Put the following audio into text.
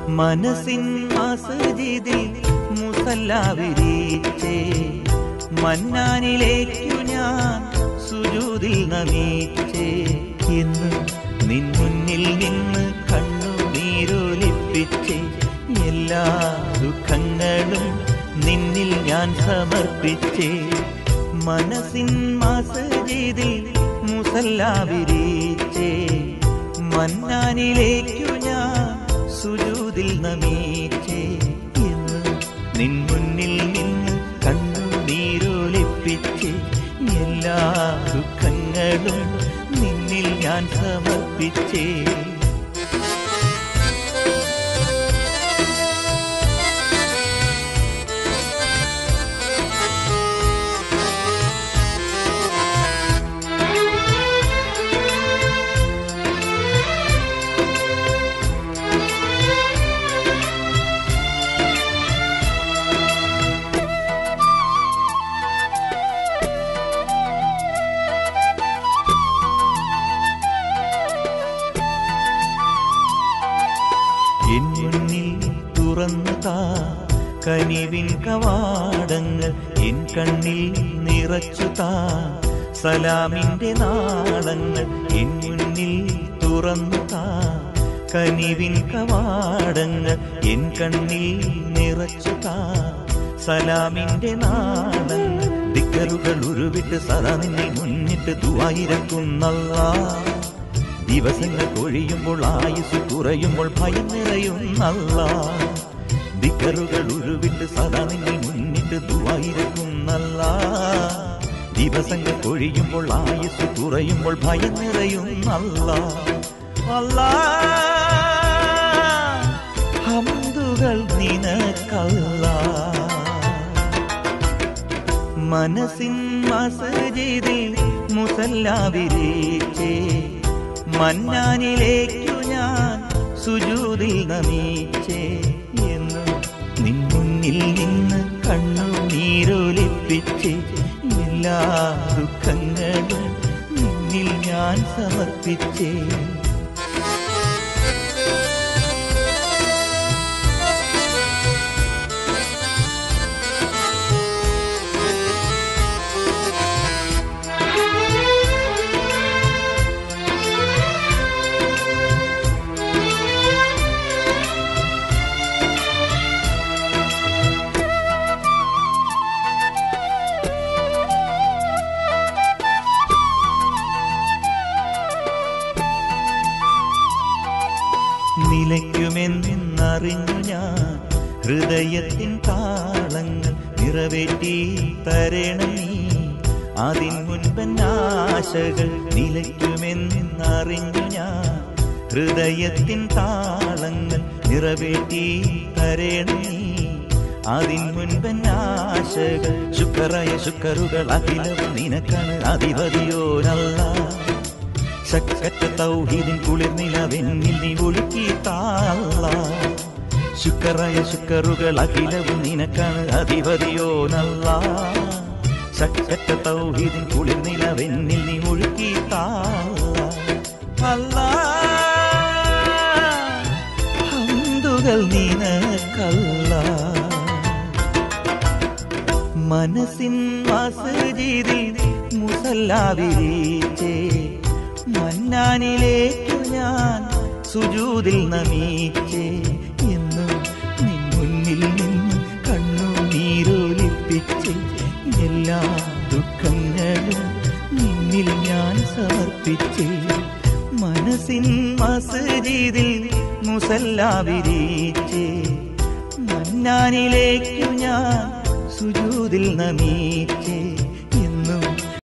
മനസ്സിൻ മസ്ജിദിൽ മുസല്ല വിരിച്ചേ മന്നാനിലേക്കു ഞാൻ സുജൂതിൽ നമിച്ചേ ഇന്ന് നിൻ മുന്നിൽ നിന്ന് കണ്ണുനീരൊലിപ്പിച്ചേ എല്ലാ ദുഃഖങ്ങളും നിന്നിൽ ഞാൻ സമർപ്പിച്ചേ മനസ്സിൻ മസ്ജിദിൽ മുസല്ല വിരിച്ചേ മന്നാനിലേക്കു ഞാൻ സുജൂതിൽ നമിച്ചേ ഇന്ന് നിൻ മുന്നിൽ നിന്ന് കണ്ണുനീരൊലിപ്പിച്ച് എല്ലാ ദുഃഖങ്ങളും നിന്നിൽ ഞാൻ സമർപ്പിച്ചേ എൻ മുന്നിൽ തുറന്നു താ കനിവിൻ കവാടങ്ങൾ എൻ കണ്ണിൽ നിറച്ചു താ സലാമിന്റെ നാളങ്ങൾ എൻ മുന്നിൽ തുറന്നു താ കനിവിൻ കവാടങ്ങൾ എൻ കണ്ണിൽ നിറച്ചു താ സലാമിന്റെ നാളങ്ങൾ ദിക്കറുകൾ ഉരുവിട്ട് സദാ നിന്നെ മുന്നിട്ട് തുവായിരക്കുന്നല്ലാ ദിവസങ്ങൾ കൊഴിയുമ്പോൾ ആയുസ് കുറയുമ്പോൾ ഭയം നിറയുന്നല്ല ദിക്കറുകൾ ഉരുവിട്ട് സദാ നിന്നെ മുന്നിട്ട് ദുവായിരിക്കുന്നല്ല ദിവസങ്ങൾ കൊഴിയുമ്പോൾ ആയുസ് കുറയുമ്പോൾ ഭയം നിറയുന്നല്ല അല്ലാ ഹംദുകൾ നിനക്കല്ല മനസ്സിൻ മസജിദിൽ മുസല്ല വിരിച്ചേ മന്നാനിലേക്കു ഞാൻ സുജൂതിൽ നമിച്ചേ എന്ന് നിൻ മുന്നിൽ നിന്ന് കണ്ണുനീരൊലിപ്പിച്ച് എല്ലാ ദുഃഖങ്ങളും നിന്നിൽ ഞാൻ സമർപ്പിച്ചേ നിലയ്ക്കുമെന്നറിഞ്ഞു ഞാൻ ഹൃദയത്തിൻ താളങ്ങൾ നിറവേറ്റി തരണം നീ അതിൻ മുൻപൻ ആശകൾ നിലയ്ക്കുമെന്നറിഞ്ഞു ഞാൻ ഹൃദയത്തിൻ താളങ്ങൾ നിറവേറ്റി തരണം നീ അതിൻ മുൻപൻ ആശകൾ ശുക്രായ ശുക്രുകൾ അഖിലവും നിനക്കാണ് അധിപതിയോനല്ല ശക്കറ്റ തൗഹീദിൻ കുളിർനിലവെന്നിൽ നീ ഒഴുക്കി താള ശുക്കറായ ശുക്കറുകൾ അഖിലവും നിനക്കാണ് അധിപതിയോ നല്ല ശക്കറ്റ തൗഹീദിൻ കുളിർനിലവെന്നിൽ നീ ഒഴുക്കി താള അല്ലാ ഹന്തുകൾ നിനക്കല്ല മനസ്സിൻ മസ്ജിദിൽ മുസല്ല വിരിച്ചേ മന്നാനിലേക്കു ഞാൻ സുജൂതിൽ നമിച്ചേ എന്നും നിൻ മുന്നിൽ നിന്ന് കണ്ണുനീരൊലിപ്പിച്ച് എല്ലാ ദുഃഖങ്ങളും നിന്നിൽ ഞാൻ സമർപ്പിച്ച് മനസ്സിൻ മസ്ജിദിൽ മുസല്ല വിരിച്ചേ മന്നാനിലേക്കു ഞാൻ സുജൂതിൽ നമിച്ചേ